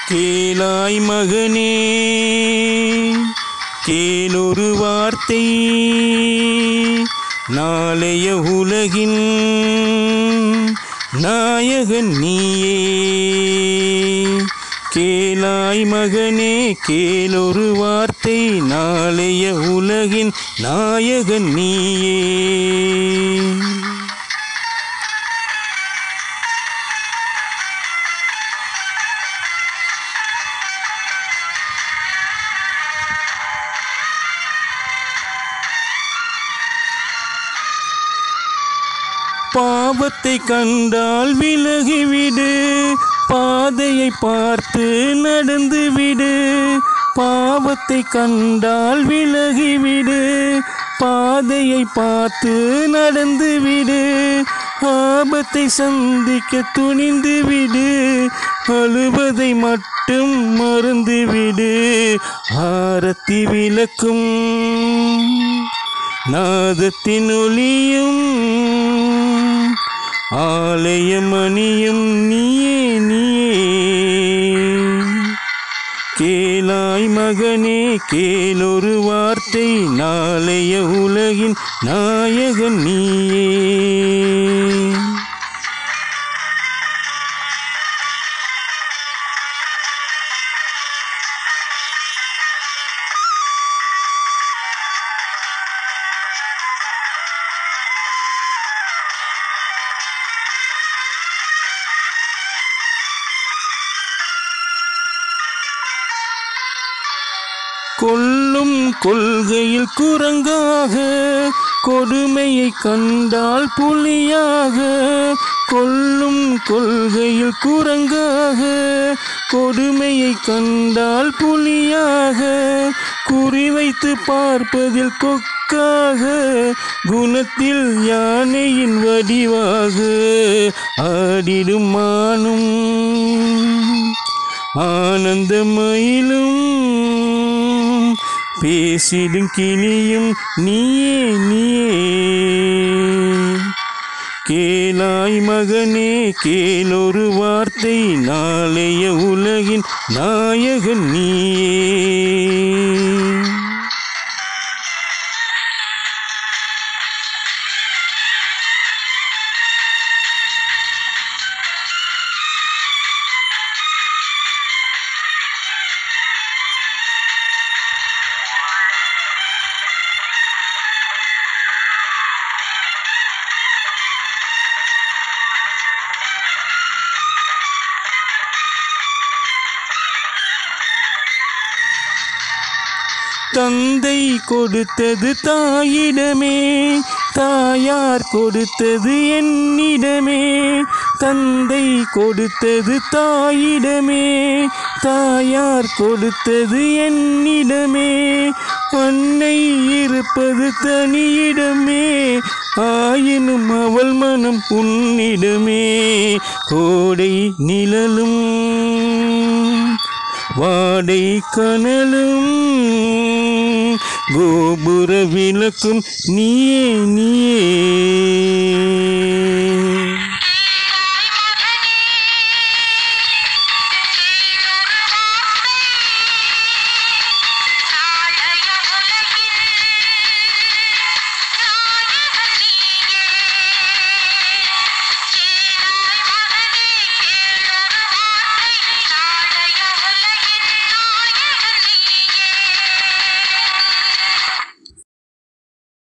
கேளாய் மகனே கேளொரு வார்த்தை நாளைய உலகின் நாயகன் நீயே கேளாய் மகனே கேளொரு வார்த்தை நாளைய உலகின் நாயகன் நீயே பாவத்தை கண்டால் விலகிவிடு பாதையை பார்த்து நடந்து விடு பாவத்தை கண்டால் விலகிவிடு பாதையை பார்த்து நடந்து விடு ஆபத்தை சந்திக்க துணிந்து விடு அழுவதை மட்டும் மறந்து விடு ஆரத்தி விளக்கும் நாதத்தின் ஒளியும் ஆலயமணியும் நீயே நீயே கேளாய் மகனே கேளொரு வார்த்தை நாளைய உலகின் நாயகன் நீயே கொல்லும் கொள்கையில் குரங்காக கொடுமையை கண்டால் புலியாக கொல்லும் கொள்கையில் குரங்காக கொடுமையை கண்டால் புலியாக குறிவைத்து பார்ப்பதில் கொக்காக குணத்தில் யானையின் வடிவாக ஆடிடும் மானும் ஆனந்தமயிலும் பேசிடும் கிளியும் நீயே நீயே கேளாய் மகனே கேளொரு வார்த்தை நாளைய உலகின் நாயகன் நீயே தந்தை கொடுத்தது தாயிடமே தாயார் கொடுத்தது என்னிடமே தந்தை கொடுத்தது தாயிடமே தாயார் கொடுத்தது என்னிடமே அன்னை இருப்பது தனியிடமே ஆயினும் அவள் மனம் உன்னிடமே கோடை நிழலும் வாடை கனலும் கோபுர விளக்கும் நீயே நீயே